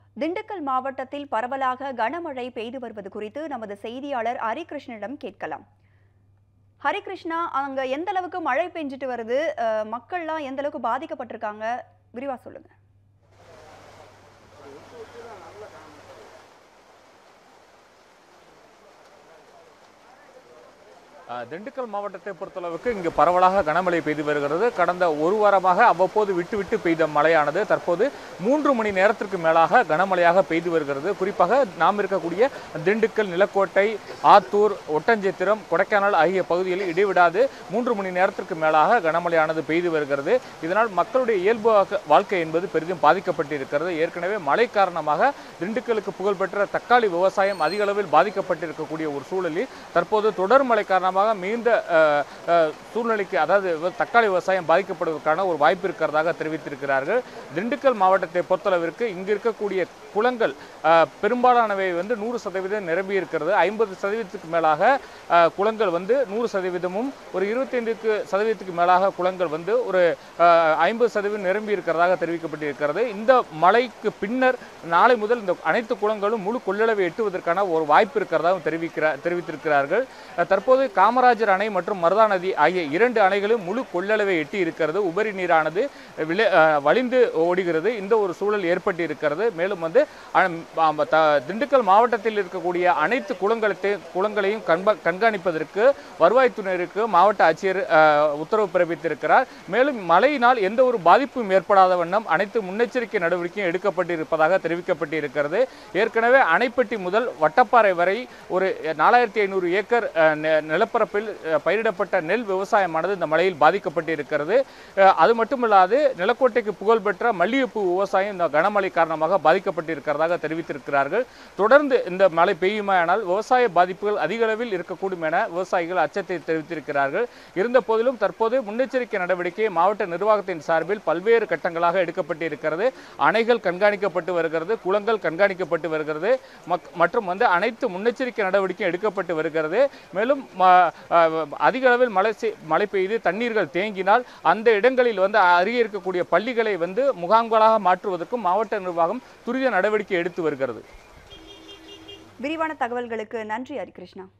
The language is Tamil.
திண்டுக்கல் மாவட்டத்தில் பரவலாக கனமழை பெய்து வருவது குறித்து நமது செய்தியாளர் ஹரிகிருஷ்ணனிடம் கேட்கலாம் ஹரிகிருஷ்ணா அங்க எந்த அளவுக்கு மழை பெஞ்சிட்டு வருது அஹ், மக்கள்லாம் எந்த அளவுக்கு பாதிக்கப்பட்டிருக்காங்க விரிவா சொல்லுங்க அஹ், திண்டுக்கல் மாவட்டத்தை பொறுத்தளவுக்கு இங்கு பரவலாக கனமழை பெய்து வருகிறது கடந்த ஒரு வாரமாக அவ்வப்போது விட்டு விட்டு பெய்த மழையானது தற்போது மூன்று மணி நேரத்திற்கு மேலாக கனமழையாக பெய்து வருகிறது குறிப்பாக நாம் இருக்கக்கூடிய திண்டுக்கல் நிலக்கோட்டை ஆத்தூர் ஒட்டஞ்சத்திரம் கொடைக்கானல் ஆகிய பகுதிகளில் இடைவிடாது மூன்று மணி நேரத்திற்கு மேலாக கனமழையானது பெய்து வருகிறது இதனால் மக்களுடைய இயல்பு வாக்க- வாழ்க்கை என்பது பெரிதும் பாதிக்கப்பட்டிருக்கிறது ஏற்கனவே மழை காரணமாக திண்டுக்கலுக்கு புகழ்பெற்ற தக்காளி விவசாயம் அதிக அளவில் பாதிக்கப்பட்டிருக்கக்கூடிய ஒரு சூழலில் தற்போது தொடர் மழை காரணமாக மிகுந்த அஹ், அஹ், சூழ்நிலைக்கு அதாவது விவ- தக்காளி விவசாயம் பாதிக்கப்படுவதற்கான ஒரு வாய்ப்பு இருக்கிறதாக தெரிவித்திருக்கிறார்கள் திண்டுக்கல் மாவட்டத்தை பொறுத்தளவிற்கு இங்கு இருக்கக்கூடிய குளங்கள் அஹ், பெரும்பாலானவை வந்து நூறு சதவீதம் நிரம்பி இருக்கிறது ஐம்பது சதவீதத்துக்கு மேலாக அஹ், குளங்கள் வந்து நூறு சதவீதமும் ஒரு இருபத்தைந்துக்கு சதவீதத்துக்கு மேலாக குளங்கள் வந்து ஒரு ஐம்பது சதவீதம் நிரம்பி இருக்கிறதாக தெரிவிக்கப்பட்டிருக்கிறது இந்த மழைக்கு பின்னர் நாளை முதல் இந்த அனைத்து குளங்களும் முழு கொள்ளளவை எட்டுவதற்கான ஒரு வாய்ப்பு இருக்கிறதாக தெரிவிக்கிறார் தெரிவித்திருக்கிறார்கள் அஹ், தற்போது காமராஜர் அணை மற்றும் மருதா நதி ஆகிய இரண்டு அணைகளும் முழு கொள்ளளவை எட்டி இருக்கிறது உபரி நீரானது விளை அஹ், வழிந்து ஓடுகிறது இந்த ஒரு சூழல் ஏற்பட்டு இருக்கிறது மேலும் வந்து அஹ், ஆம், த- திண்டுக்கல் மாவட்டத்தில் இருக்கக்கூடிய அனைத்து குளங்களத்தை குளங்களையும் கண்ப கண்காணிப்பதற்கு வருவாய்த்துறையினருக்கு மாவட்ட ஆட்சியர் அஹ், உத்தரவு பிறப்பித்திருக்கிறார் மேலும் மழையினால் எந்த ஒரு பாதிப்பும் ஏற்படாத வண்ணம் அனைத்து முன்னெச்சரிக்கை நடவடிக்கையும் எடுக்கப்பட்டிருப்பதாக தெரிவிக்கப்பட்டிருக்கிறது ஏற்கனவே அணைப்பட்டி முதல் வட்டப்பாறை வரை ஒரு நாலாயிரத்தி ஐநூறு ஏக்கர் அஹ், நெ- நிலப்பரப்பில் அஹ், பயிரிடப்பட்ட நெல் விவசாயமானது இந்த மழையில் பாதிக்கப்பட்டிருக்கிறது அஹ், அது மட்டுமல்லாது நிலக்கோட்டைக்கு புகழ்பெற்ற மல்லிகைப்பூ விவசாயம் இந்த கனமழை காரணமாக பாதிக்கப்பட்டிருக்கிறதாக தெரிவித்திருக்கிறார்கள் தொடர்ந்து இந்த மழை பெய்யுமானால் விவசாய பாதிப்புகள் அதிக அளவில் இருக்கக்கூடும் என விவசாயிகள் அச்சத்தை தெரிவித்திருக்கிறார்கள் இருந்த போதிலும் தற்போது முன்னெச்சரிக்கை நடவடிக்கை மாவட்ட நிர்வாகத்தின் சார்பில் பல்வேறு கட்டங்களாக எடுக்கப்பட்டிருக்கிறது அணைகள் கண்காணிக்கப்பட்டு வருகிறது குளங்கள் கண்காணிக்கப்பட்டு வருகிறது மக்- மற்றும் வந்து அனைத்து முன்னெச்சரிக்கை நடவடிக்கை எடுக்கப்பட்டு வருகிறது மேலும் ம- அஹ், அதிக அளவில் மழை செய்- மழை பெய்து தண்ணீர்கள் தேங்கினால் அந்த இடங்களில் வந்து அருகே இருக்கக்கூடிய பள்ளிகளை வந்து முகாம்களாக மாற்றுவதற்கும் மாவட்ட நிர்வாகம் துரித நடவடிக்கை எடுத்து வருகிறது விரிவான தகவல்களுக்கு நன்றி ஹரிகிருஷ்ணா